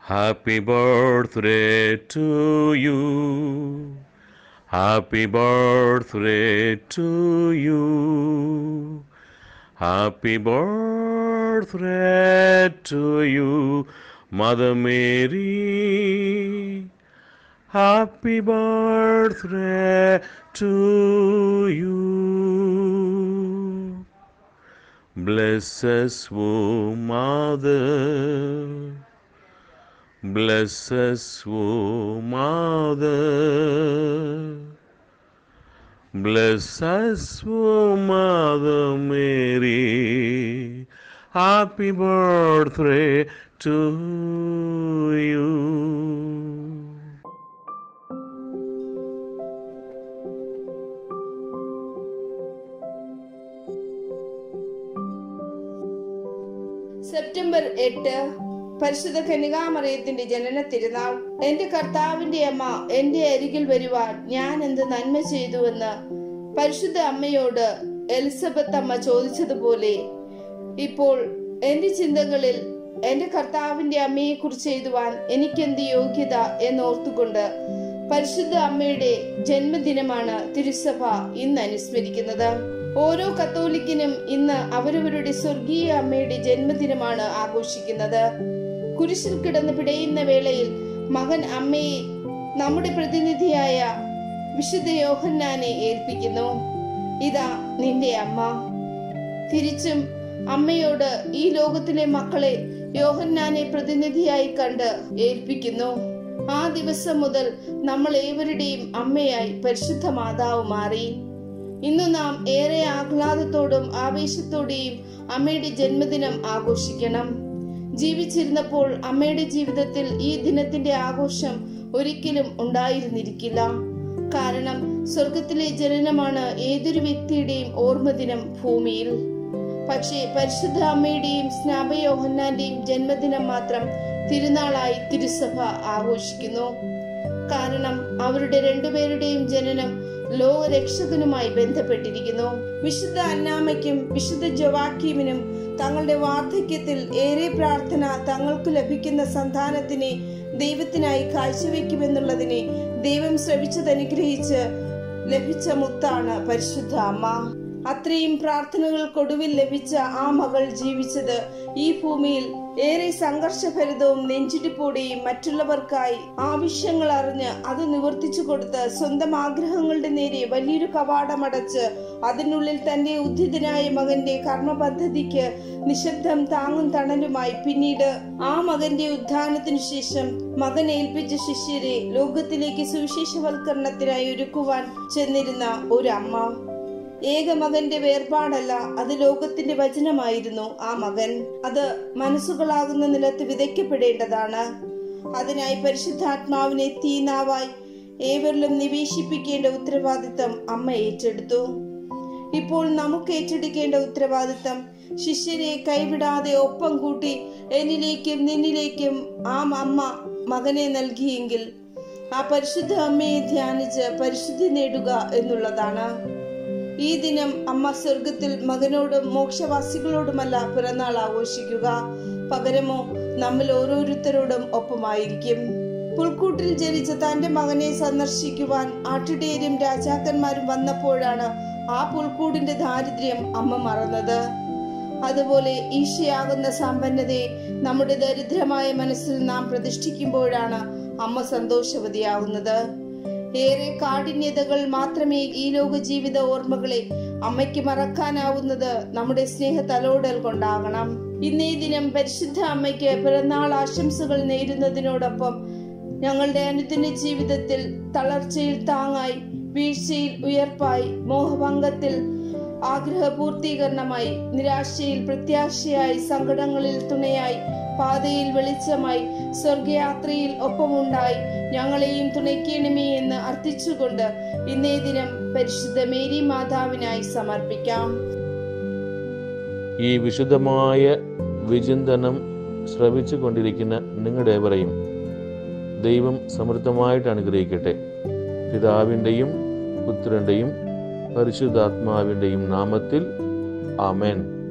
Happy birthday to you. Happy birthday to you. Happy birthday to you, Mother Mary. Happy birthday to you. Bless us, O Mother. Bless us, O Mother. Bless us, O Mother Mary. Happy birthday to you. September എട്ട് പരിശുദ്ധ കന്യകാമറിയത്തിന്റെ ജനന തിരുനാൾ എന്റെ കർത്താവിന്റെ അമ്മ എന്റെ അരികിൽ വരുവാൻ ഞാൻ എന്ത് നന്മ ചെയ്തുവെന്ന് പരിശുദ്ധ അമ്മയോട് എലിസബത്ത് അമ്മ ചോദിച്ചതുപോലെ ഇപ്പോൾ എന്റെ ചിന്തകളിൽ എന്റെ കർത്താവിന്റെ അമ്മയെ കുറിച്ച് എഴുതുവാൻ എനിക്കെന്ത് യോഗ്യത എന്നോർത്തുകൊണ്ട് പരിശുദ്ധ അമ്മയുടെ ജന്മദിനമാണ് തിരുസഭ ഇന്ന് അനുസ്മരിക്കുന്നത് ഓരോ കത്തോലിക്കനും ഇന്ന് അവരവരുടെ സ്വർഗീയ അമ്മയുടെ ജന്മദിനമാണ് ആഘോഷിക്കുന്നത് കുരിശിൽ കിടന്ന് പിടയുന്ന വേളയിൽ മകൻ അമ്മയെ നമ്മുടെ പ്രതിനിധിയായ വിശുദ്ധ യോഹന്നാനെ ഏൽപ്പിക്കുന്നു ഇതാ നിന്റെ അമ്മ തിരിച്ചും അമ്മയോട് ഈ ലോകത്തിലെ മക്കളെ യോഹന്നാനെ പ്രതിനിധിയായി കണ്ട് ഏൽപ്പിക്കുന്നു ആ ദിവസം മുതൽ നമ്മൾ ഏവരുടെയും അമ്മയായി പരിശുദ്ധ മാതാവ് മാറി ഇന്ന് നാം ഏറെ ആഹ്ലാദത്തോടും ആവേശത്തോടെയും അമ്മയുടെ ജന്മദിനം ആഘോഷിക്കണം ജീവിച്ചിരുന്നപ്പോൾ അമ്മയുടെ ജീവിതത്തിൽ ഈ ദിനത്തിന്റെ ആഘോഷം ഒരിക്കലും ഉണ്ടായിരുന്നിരിക്കില്ല കാരണം സ്വർഗത്തിലെ ജനനമാണ് ഏതൊരു വ്യക്തിയുടെയും ഓർമ്മദിനം ഭൂമിയിൽ പക്ഷേ പരിശുദ്ധ അമ്മയുടെയും സ്നാപയോഹന്നാന്റെയും ജന്മദിനം മാത്രം തിരുനാളായി തിരുസഭ ആഘോഷിക്കുന്നു കാരണം അവരുടെ രണ്ടുപേരുടെയും ജനനം ലോകരക്ഷകനുമായി ബന്ധപ്പെട്ടിരിക്കുന്നു വിശുദ്ധ അന്നാമയ്ക്കും വിശുദ്ധ ജവാക്കീമിനും തങ്ങളുടെ വാർദ്ധക്യത്തിൽ ഏറെ പ്രാർത്ഥന തങ്ങൾക്ക് ലഭിക്കുന്ന സന്താനത്തിനെ ദൈവത്തിനായി കാഴ്ചവെക്കുമെന്നുള്ളതിനെ ദൈവം ശ്രവിച്ചതനുഗ്രഹിച്ച് ലഭിച്ച മുത്താണ് പരിശുദ്ധ അമ്മ അത്രയും പ്രാർത്ഥനകൾക്കൊടുവിൽ ലഭിച്ച ആ മകൾ ജീവിച്ചത് ഈ ഭൂമിയിൽ ഏറെ സംഘർഷഭരിതവും നെഞ്ചിടിപ്പോടെയും മറ്റുള്ളവർക്കായി ആവശ്യങ്ങൾ അറിഞ്ഞ് അത് നിവർത്തിച്ചു കൊടുത്ത് സ്വന്തം ആഗ്രഹങ്ങളുടെ നേരെ വലിയൊരു കവാടമടച്ച് അതിനുള്ളിൽ തന്റെ ഉദ്ധിതനായ മകന്റെ കർമ്മ പദ്ധതിക്ക് നിശബ്ദം താങ്ങും തണലുമായി പിന്നീട് ആ മകന്റെ ഉദ്ധാനത്തിനു ശേഷം മകൻ ഏൽപ്പിച്ച ശിഷ്യരെ ലോകത്തിലേക്ക് സുവിശേഷവൽക്കരണത്തിനായി ഒരുക്കുവാൻ ചെന്നിരുന്ന ഒരു അമ്മ ഏകമകന്റെ വേർപാടല്ല അത് ലോകത്തിന്റെ വചനമായിരുന്നു ആ മകൻ അത് മനസ്സുകളാകുന്ന നിലത്ത് വിതയ്ക്കപ്പെടേണ്ടതാണ് അതിനായി പരിശുദ്ധാത്മാവിനെ തീനാവായി ഏവരിലും നിവേശിപ്പിക്കേണ്ട ഉത്തരവാദിത്തം അമ്മ ഏറ്റെടുത്തു ഇപ്പോൾ നമുക്ക് ഏറ്റെടുക്കേണ്ട ഉത്തരവാദിത്തം ശിഷ്യരെ കൈവിടാതെ ഒപ്പം കൂട്ടി എന്നിലേക്കും നിന്നിലേക്കും ആ അമ്മ മകനെ നൽകിയെങ്കിൽ ആ പരിശുദ്ധ അമ്മയെ ധ്യാനിച്ച് പരിശുദ്ധി നേടുക എന്നുള്ളതാണ് ഈ ദിനം അമ്മ സ്വർഗത്തിൽ മകനോടും മോക്ഷവാസികളോടുമല്ല പിറന്നാൾ ആഘോഷിക്കുക പകരമോ നമ്മൾ ഓരോരുത്തരോടും ഒപ്പമായിരിക്കും പുൽക്കൂട്ടിൽ ജനിച്ച തന്റെ മകനെ സന്ദർശിക്കുവാൻ ആട്ടിടേരും രാജാക്കന്മാരും വന്നപ്പോഴാണ് ആ പുൽക്കൂടിന്റെ ദാരിദ്ര്യം അമ്മ മറന്നത് അതുപോലെ ഈശയാകുന്ന സമ്പന്നതയെ നമ്മുടെ ദരിദ്രമായ മനസ്സിൽ നാം പ്രതിഷ്ഠിക്കുമ്പോഴാണ് അമ്മ സന്തോഷവതിയാകുന്നത് ഏറെ കാഠിന്യതകൾ മാത്രമേ ഈ ലോക ജീവിത ഓർമ്മകളെ അമ്മയ്ക്ക് മറക്കാനാവുന്നത് നമ്മുടെ സ്നേഹ തലോടൽ കൊണ്ടാകണം ഇന്നേ ദിനം പരിശുദ്ധ അമ്മയ്ക്ക് പിറന്നാൾ ആശംസകൾ നേരുന്നതിനോടൊപ്പം ഞങ്ങളുടെ അനുദിന ജീവിതത്തിൽ തളർച്ചയിൽ താങ്ങായി വീഴ്ചയിൽ ഉയർപ്പായി മോഹഭംഗത്തിൽ ആഗ്രഹ പൂർത്തീകരണമായി നിരാശയിൽ പ്രത്യാശയായി സങ്കടങ്ങളിൽ തുണയായി പാതയിൽ വെളിച്ചമായി സ്വർഗയാത്രയിൽ ഒപ്പമുണ്ടായി ഞങ്ങളെയും തുണയ്ക്കണമേ എന്ന് അർത്ഥിച്ചുകൊണ്ട് ഇന്നേ ദിനം പരിശുദ്ധ മേരി മാതാവിനായി സമർപ്പിക്കാം ഈ വിശുദ്ധമായ വിചിന്തനം ശ്രവിച്ചു കൊണ്ടിരിക്കുന്ന നിങ്ങളുടെവരെയും ദൈവം സമൃദ്ധമായിട്ട് അനുഗ്രഹിക്കട്ടെ പിതാവിൻ്റെയും പുത്രൻ്റെയും പരിശുദ്ധാത്മാവിൻ്റെയും നാമത്തിൽ ആമേൻ